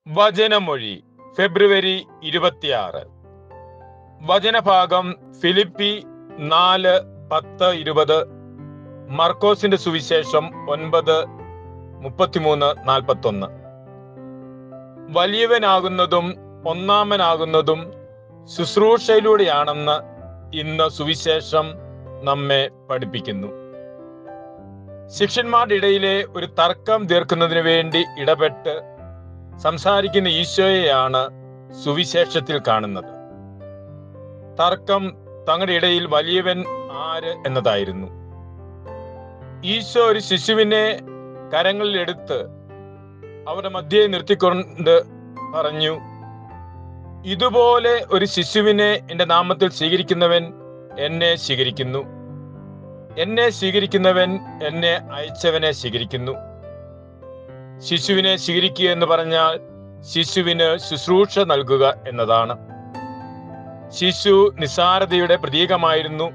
വചനമൊഴി ഫെബ്രുവരി ഇരുപത്തിയാറ് വചനഭാഗം ഫിലിപ്പി നാല് പത്ത് ഇരുപത് മർക്കോസിന്റെ സുവിശേഷം ഒൻപത് മുപ്പത്തിമൂന്ന് നാൽപ്പത്തൊന്ന് വലിയവനാകുന്നതും ഒന്നാമനാകുന്നതും ശുശ്രൂഷയിലൂടെയാണെന്ന് ഇന്ന് സുവിശേഷം നമ്മെ പഠിപ്പിക്കുന്നു ശിഷ്യന്മാരുടെ ഇടയിലെ ഒരു തർക്കം തീർക്കുന്നതിന് വേണ്ടി ഇടപെട്ട് സംസാരിക്കുന്ന ഈശോയെയാണ് സുവിശേഷത്തിൽ കാണുന്നത് തർക്കം തങ്ങളുടെ ഇടയിൽ വലിയവൻ ആര് എന്നതായിരുന്നു ഈശോ ഒരു ശിശുവിനെ കരങ്ങളിൽ എടുത്ത് അവരുടെ മധ്യേ നിർത്തിക്കൊണ്ട് പറഞ്ഞു ഇതുപോലെ ഒരു ശിശുവിനെ എന്റെ നാമത്തിൽ സ്വീകരിക്കുന്നവൻ എന്നെ സ്വീകരിക്കുന്നു എന്നെ സ്വീകരിക്കുന്നവൻ എന്നെ അയച്ചവനെ സ്വീകരിക്കുന്നു ശിശുവിനെ സ്വീകരിക്കുക എന്ന് പറഞ്ഞാൽ ശിശുവിന് ശുശ്രൂഷ നൽകുക എന്നതാണ് ശിശു നിസാരതയുടെ പ്രതീകമായിരുന്നു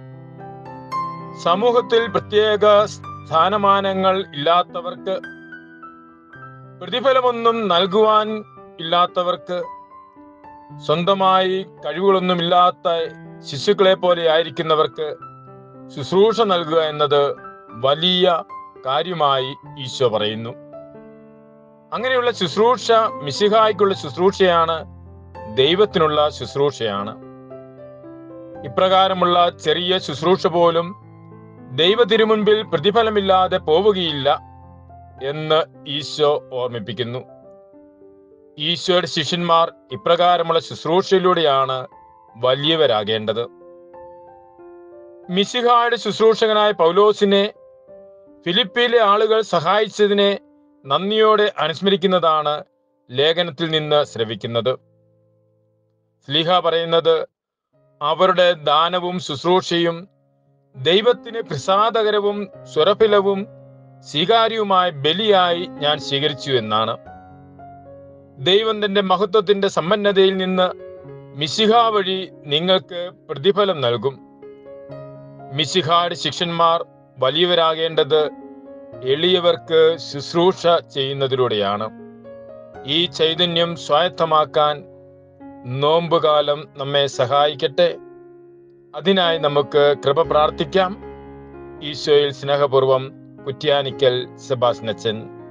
സമൂഹത്തിൽ പ്രത്യേക സ്ഥാനമാനങ്ങൾ ഇല്ലാത്തവർക്ക് പ്രതിഫലമൊന്നും നൽകുവാൻ ഇല്ലാത്തവർക്ക് സ്വന്തമായി കഴിവുകളൊന്നുമില്ലാത്ത ശിശുക്കളെ പോലെ ആയിരിക്കുന്നവർക്ക് ശുശ്രൂഷ നൽകുക എന്നത് വലിയ കാര്യമായി ഈശോ പറയുന്നു അങ്ങനെയുള്ള ശുശ്രൂഷ മിശിഹായ്ക്കുള്ള ശുശ്രൂഷയാണ് ദൈവത്തിനുള്ള ശുശ്രൂഷയാണ് ഇപ്രകാരമുള്ള ചെറിയ ശുശ്രൂഷ പോലും ദൈവ തിരുമുൻപിൽ പ്രതിഫലമില്ലാതെ പോവുകയില്ല എന്ന് ഈശോ ഓർമ്മിപ്പിക്കുന്നു ഈശോയുടെ ശിഷ്യന്മാർ ഇപ്രകാരമുള്ള ശുശ്രൂഷയിലൂടെയാണ് വലിയവരാകേണ്ടത് മിശിഹായുടെ ശുശ്രൂഷകനായ പൗലോസിനെ ഫിലിപ്പിയിലെ ആളുകൾ സഹായിച്ചതിനെ നന്ദിയോടെ അനുസ്മരിക്കുന്നതാണ് ലേഖനത്തിൽ നിന്ന് ശ്രവിക്കുന്നത് സ്ലിഹ പറയുന്നത് അവരുടെ ദാനവും ശുശ്രൂഷയും ദൈവത്തിന് പ്രസാദകരവും സുരഭിലവും സ്വീകാര്യവുമായ ബലിയായി ഞാൻ സ്വീകരിച്ചു എന്നാണ് ദൈവം തന്റെ മഹത്വത്തിന്റെ സമ്പന്നതയിൽ നിന്ന് മിശിഹ വഴി നിങ്ങൾക്ക് പ്രതിഫലം നൽകും മിശിഹായുടെ ശിഷ്യന്മാർ വലിയവരാകേണ്ടത് എളിയവർക്ക് ശുശ്രൂഷ ചെയ്യുന്നതിലൂടെയാണ് ഈ ചൈതന്യം സ്വായത്തമാക്കാൻ നോമ്പുകാലം നമ്മെ സഹായിക്കട്ടെ അതിനായി നമുക്ക് കൃപ പ്രാർത്ഥിക്കാം ഈശോയിൽ സ്നേഹപൂർവം കുറ്റ്യാനിക്കൽ സെബാസ്നച്ചൻ